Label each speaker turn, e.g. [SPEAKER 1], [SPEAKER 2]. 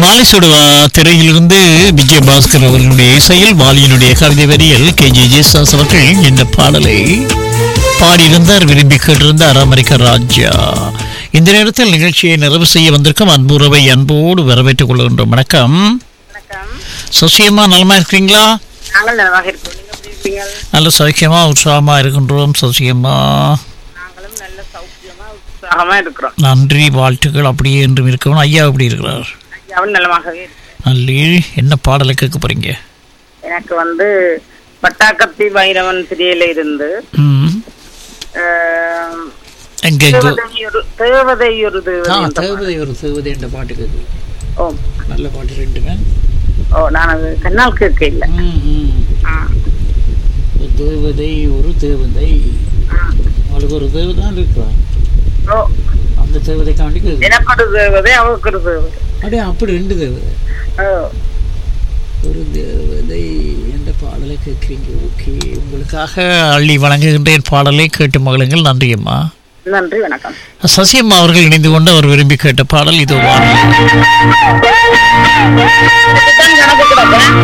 [SPEAKER 1] மாலை சுடுவா திரையிலிருந்து விஜய் பாஸ்கர் அவர்களுடைய இசையில் வாலியினுடைய கவிதை வரியில் கே ஜே ஜேசாஸ் அவர்கள் இந்த பாடலை பாடியிருந்தார் விரும்பி கேட்டிருந்தார் அமெரிக்க ராஜா இந்த நேரத்தில் நிகழ்ச்சியை நிறைவு செய்ய வந்திருக்கும் அன்புறவை அன்போடு வரவேற்றுக் கொள்கின்றோம் வணக்கம்
[SPEAKER 2] வணக்கம்
[SPEAKER 1] சசியம்மா நலமா இருக்கிறீங்களா
[SPEAKER 2] நாங்கள் நலமாக இருக்கோம் நீங்க எப்படி இருக்கீங்க
[SPEAKER 1] நல்ல சௌக்கியமா உற்சாகமா இருக்கின்றோம் சசியம்மா
[SPEAKER 2] நாங்களும் நல்ல சௌக்கியமா உற்சாகமா இருக்கிறோம்
[SPEAKER 1] நன்றி வாழ்த்துக்கள் அப்படியே என்றும் இருக்கணும் ஐயா எப்படி இருக்கிறார்
[SPEAKER 2] ஐயாவும் நலமாகவே இருக்கு
[SPEAKER 1] நல்லி என்ன பாடலை கேட்க போறீங்க
[SPEAKER 2] எனக்கு வந்து பட்டாக்கத்தி பைரவன் சிறியில இருந்து
[SPEAKER 1] ம்
[SPEAKER 2] ஆம்,
[SPEAKER 1] எங்க எங்க
[SPEAKER 2] தேவதையொரு தேவதையொரு
[SPEAKER 1] ஆ
[SPEAKER 2] தேவதை என்ற
[SPEAKER 1] தேவதை ஒரு தேவதை என்ற பாட்டு கேட்குது
[SPEAKER 2] பாடல். ஓ
[SPEAKER 1] நல்ல பாட்டு ரெண்டுமே
[SPEAKER 2] ஓ நான் அது கண்ணால் கேட்க இல்லை
[SPEAKER 1] ம், ம். ஒரு தேவதை ஒரு தேவதை அவளுக்கு ஒரு தேவதான் இருக்கிறான்
[SPEAKER 2] ஓ
[SPEAKER 1] அந்த தேவதைக்காண்டி கேட்குது
[SPEAKER 2] எனக்கு ஒரு தேவதை அவருக்கு ஒரு தேவதை
[SPEAKER 1] அப்படியே அப்படி ரெண்டு தேவதை
[SPEAKER 2] ஓ
[SPEAKER 1] ஒரு தேவதை என்ற பாடலை கேட்குறீங்க ஓகே உங்களுக்காக அள்ளி வழங்குகின்றேன் பாடலை கேட்டு மகளுங்கள் நன்றி அம்மா
[SPEAKER 2] நன்றி வணக்கம்
[SPEAKER 1] சசியம்மா அவர்கள் இணைந்து கொண்டு அவர் விரும்பி கேட்ட பாடல் இது வாரம்
[SPEAKER 2] இதுதான் கணக்கு கிடக்கு